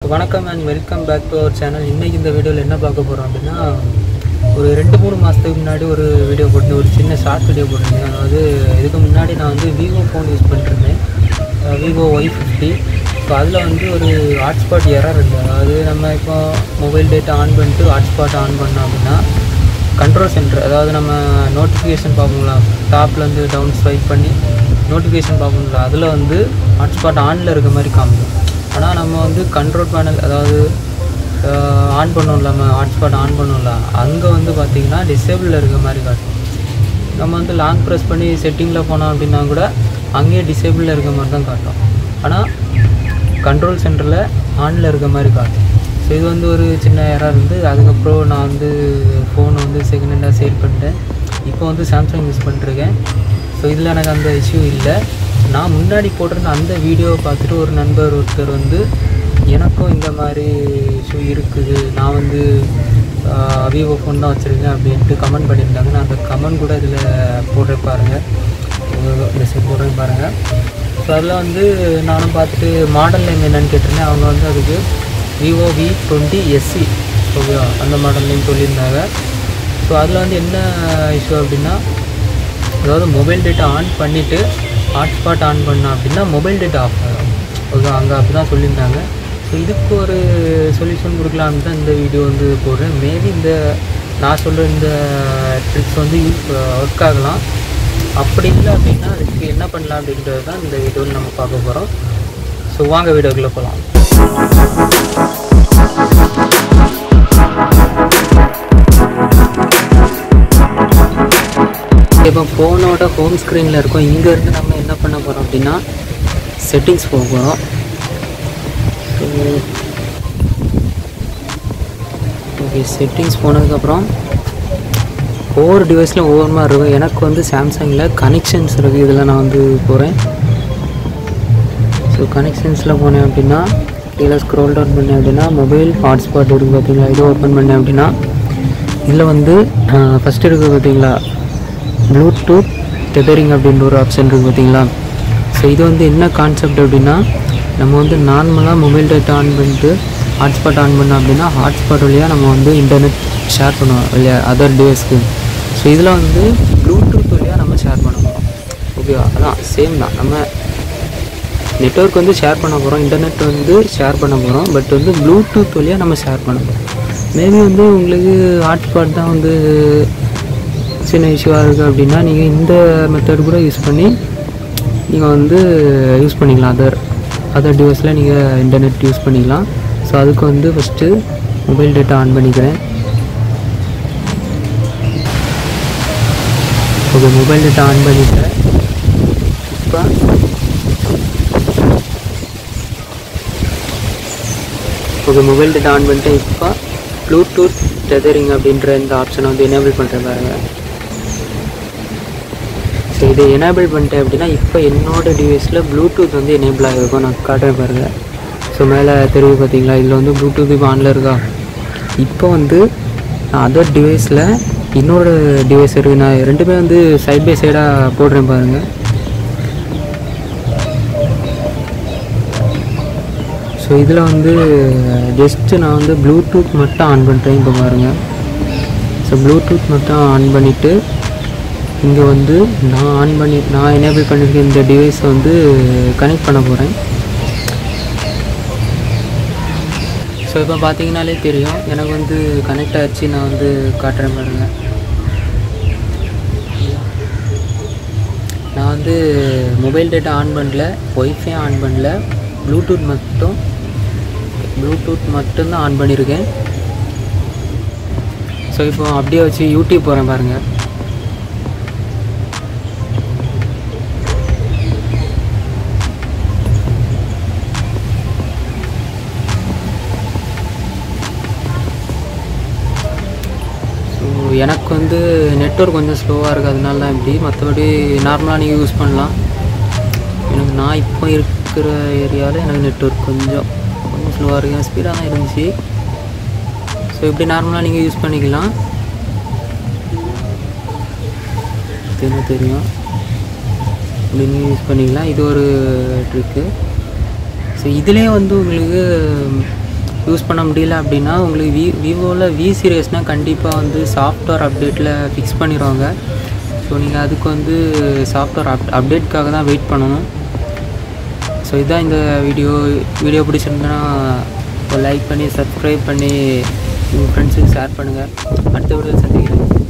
வணக்கம் and welcome back to our channel இன்றைக்கி இந்த வீடியோவில் என்ன பார்க்க போகிறோம் அப்படின்னா ஒரு ரெண்டு மூணு மாதத்துக்கு முன்னாடி ஒரு வீடியோ போட்டு ஒரு சின்ன ஷார்ட் வீடியோ போட்டிருந்தேன் அதாவது இதுக்கு முன்னாடி நான் வந்து விவோ ஃபோன் யூஸ் பண்ணிருந்தேன் விவோ ஒய் ஃபிஃப்டி ஸோ அதில் வந்து ஒரு ஹாட்ஸ்பாட் எரர் இல்லை அதாவது நம்ம இப்போ மொபைல் டேட்டா ஆன் பண்ணிட்டு ஹாட்ஸ்பாட் ஆன் பண்ணோம் அப்படின்னா கண்ட்ரோல் சென்டர் அதாவது நம்ம நோட்டிஃபிகேஷன் பார்ப்போங்களா டாப்லேருந்து டவுன் ஸ்வைப் பண்ணி நோட்டிஃபிகேஷன் பார்ப்போங்களா அதில் வந்து ஹாட்ஸ்பாட் ஆனில் இருக்க மாதிரி காமிக்கும் ஆனால் நம்ம வந்து கண்ட்ரோல் பேனல் அதாவது ஆன் பண்ணோம் நம்ம ஹாட்ஸ்பாட் ஆன் பண்ணோம்ல அங்கே வந்து பார்த்திங்கன்னா டிசேபிளில் இருக்க மாதிரி காட்டும் நம்ம வந்து லாங் ப்ரெஸ் பண்ணி செட்டிங்கில் போனோம் அப்படின்னா கூட அங்கேயே டிசேபிளில் இருக்க மாதிரி தான் காட்டும் ஆனால் கண்ட்ரோல் சென்டரில் ஆனில் இருக்க மாதிரி காட்டும் ஸோ இது வந்து ஒரு சின்ன எரர் இருந்து அதுக்கப்புறம் நான் வந்து ஃபோன் வந்து செகண்ட் ஹேண்டாக சேல் பண்ணிட்டேன் இப்போ வந்து சாம்சங் யூஸ் பண்ணிருக்கேன் ஸோ இதில் எனக்கு அந்த இஷ்யூ இல்லை நான் முன்னாடி போட்டிருந்த அந்த வீடியோவை பார்த்துட்டு ஒரு நண்பர் ஒருத்தர் வந்து எனக்கும் இந்த மாதிரி இஷ்யூ இருக்குது நான் வந்து விவோ ஃபோன் தான் வச்சுருக்கேன் அப்படின்ட்டு கமெண்ட் பண்ணியிருந்தாங்க நான் அந்த கமெண்ட் கூட இதில் போடுறேன் பாருங்கள் மெசேஜ் போடுறேன் பாருங்கள் ஸோ அதில் வந்து நானும் பார்த்துட்டு மாடல் நேம் என்னன்னு கேட்டிருந்தேன் அவங்க வந்து அதுக்கு விவோ வி டுவெண்ட்டி எஸ்சி ஓகேவா அந்த மாடல் நேம் சொல்லியிருந்தாங்க ஸோ அதில் வந்து என்ன இஷ்யூ அப்படின்னா அதாவது மொபைல் டேட்டா ஆன் பண்ணிவிட்டு ஹாட்ஸ்பாட் ஆன் பண்ணோம் அப்படின்னா மொபைல் டேட்டா ஆஃப் ஆகும் ஓகே அங்கே அப்படி தான் சொல்லியிருந்தாங்க ஸோ இதுக்கு ஒரு சொல்யூஷன் கொடுக்கலான்னு தான் இந்த வீடியோ வந்து போடுறேன் மேபி இந்த நான் சொல்கிற இந்த ட்ரிக்ஸ் வந்து யூஸ் ஒர்க் ஆகலாம் அப்படி இல்லை அப்படின்னா அதுக்கு என்ன பண்ணலாம் அப்படின்றது தான் இந்த வீடியோவில் நம்ம பார்க்க போகிறோம் ஸோ வாங்க வீடியோக்குள்ளே போகலாம் இப்போ ஃபோனோட ஹோம் ஸ்க்ரீனில் இருக்கும் இங்கேருந்து நம்ம என்ன பண்ண போகிறோம் அப்படின்னா செட்டிங்ஸ் போக போகிறோம் ஓகே செட்டிங்ஸ் போனதுக்கப்புறம் ஒவ்வொரு டிவைஸில் ஒவ்வொரு மாதிரி இருக்கும் எனக்கு வந்து சாம்சங்கில் கனெக்ஷன்ஸ் இருக்குது இதில் நான் வந்து போகிறேன் ஸோ கனெக்ஷன்ஸில் போனேன் அப்படின்னா கீழே ஸ்க்ரோல் டவுன் பண்ணேன் அப்படின்னா மொபைல் ஹாட்ஸ்பாட் இருக்குது பார்த்தீங்களா இதை ஓப்பன் பண்ணேன் அப்படின்னா இதில் வந்து ஃபஸ்ட் இருக்குது பார்த்தீங்களா ப்ளூடூத் டெதரிங் அப்படின்ற ஒரு ஆப்ஷன் இருக்குது பார்த்தீங்களா ஸோ இது வந்து என்ன கான்செப்ட் அப்படின்னா நம்ம வந்து நார்மலாக மொபைல் டேட்டா ஆன் பண்ணிட்டு ஹாட்ஸ்பாட் ஆன் பண்ணோம் அப்படின்னா ஹாட்ஸ்பாட் வழியாக நம்ம வந்து இன்டர்நெட் ஷேர் பண்ணுவோம் இல்லையா அதர் டிவைஸ்க்கு ஸோ இதில் வந்து ப்ளூடூத் வழியாக நம்ம ஷேர் பண்ண போகிறோம் ஓகேவா அதான் சேம் தான் நம்ம நெட்ஒர்க் வந்து ஷேர் பண்ண போகிறோம் இன்டர்நெட் வந்து ஷேர் பண்ண போகிறோம் பட் வந்து ப்ளூடூத் வழியாக நம்ம ஷேர் பண்ண போகிறோம் மேபி வந்து உங்களுக்கு ஹாட்ஸ்பாட் தான் வந்து சின்ன இஷ்யூவாக இருக்குது அப்படின்னா நீங்கள் இந்த மெத்தட் கூட யூஸ் பண்ணி நீங்கள் வந்து யூஸ் பண்ணிக்கலாம் அதர் அதர் டிவைஸில் நீங்கள் இன்டர்நெட் யூஸ் பண்ணிக்கலாம் ஸோ அதுக்கு வந்து ஃபஸ்ட்டு மொபைல் டேட்டா ஆன் பண்ணிக்கிறேன் ஓகே மொபைல் டேட்டா ஆன் பண்ணிட்டேன் இப்போ ஓகே மொபைல் டேட்டா ஆன் பண்ணிட்டேன் இப்போ ப்ளூடூத் டெதரிங் அப்படின்ற இந்த ஆப்ஷனை வந்து எனேபிள் பண்ணுறேன் பாருங்கள் ஸோ இதை எனேபிள் பண்ணிட்டேன் அப்படின்னா இப்போ என்னோடய டிவைஸில் ப்ளூடூத் வந்து எனேபிள் ஆகிருக்கும் நான் காட்டுறேன் பாருங்கள் ஸோ மேலே தெரியுது பார்த்தீங்களா இதில் வந்து ப்ளூடூத் இப்போ ஆனில் இருக்கா இப்போ வந்து நான் அதர் டிவைஸில் இன்னொரு டிவைஸ் இருக்குது நான் ரெண்டுமே வந்து சைட் பை சைடாக போடுறேன் பாருங்கள் ஸோ இதில் வந்து ஜஸ்ட்டு நான் வந்து ப்ளூடூத் மட்டும் ஆன் பண்ணுறேன் இப்போ பாருங்கள் ஸோ ப்ளூடூத் மட்டும் ஆன் பண்ணிவிட்டு இங்கே வந்து நான் ஆன் பண்ணி நான் எனேபிள் பண்ணியிருக்க இந்த டிவைஸை வந்து கனெக்ட் பண்ண போகிறேன் ஸோ இப்போ பார்த்தீங்கனாலே தெரியும் எனக்கு வந்து கனெக்ட் ஆகிடுச்சு நான் வந்து காட்டுறேன் பாருங்க நான் வந்து மொபைல் டேட்டா ஆன் பண்ணல ஒய்ஃபை ஆன் பண்ணல ப்ளூடூத் மட்டும் ப்ளூடூத் மட்டும்தான் ஆன் பண்ணியிருக்கேன் ஸோ இப்போ அப்படியே வச்சு யூடியூப் போகிறேன் பாருங்கள் ஸோ எனக்கு வந்து நெட்ஒர்க் கொஞ்சம் ஸ்லோவாக இருக்குது அதனால தான் இப்படி மற்றபடி நார்மலாக நீங்கள் யூஸ் பண்ணலாம் எனக்கு நான் இப்போ இருக்கிற ஏரியாவில் எனக்கு நெட்ஒர்க் கொஞ்சம் கொஞ்சம் ஸ்லோவாக இருக்குது ஸ்பீடாக தான் இருந்துச்சு ஸோ இப்படி நார்மலாக நீங்கள் யூஸ் பண்ணிக்கலாம் என்ன தெரியும் இப்படி நீங்கள் யூஸ் பண்ணிக்கலாம் இது ஒரு ட்ரிக்கு ஸோ இதுலேயே வந்து உங்களுக்கு யூஸ் பண்ண முடியல அப்படின்னா உங்களுக்கு வி விவோவில் வி சீரியஸ்னால் கண்டிப்பாக வந்து சாஃப்ட்வேர் அப்டேட்டில் ஃபிக்ஸ் பண்ணிடுவாங்க ஸோ நீங்கள் அதுக்கு வந்து சாஃப்ட்வேர் அப் அப்டேட்காக தான் வெயிட் பண்ணணும் ஸோ இதான் இந்த வீடியோ வீடியோ பிடிச்சிருந்தனா லைக் பண்ணி சப்ஸ்கிரைப் பண்ணி உங்கள் ஃப்ரெண்ட்ஸுக்கு ஷேர் பண்ணுங்கள் அடுத்த வீடியோ சந்திக்கிறேன்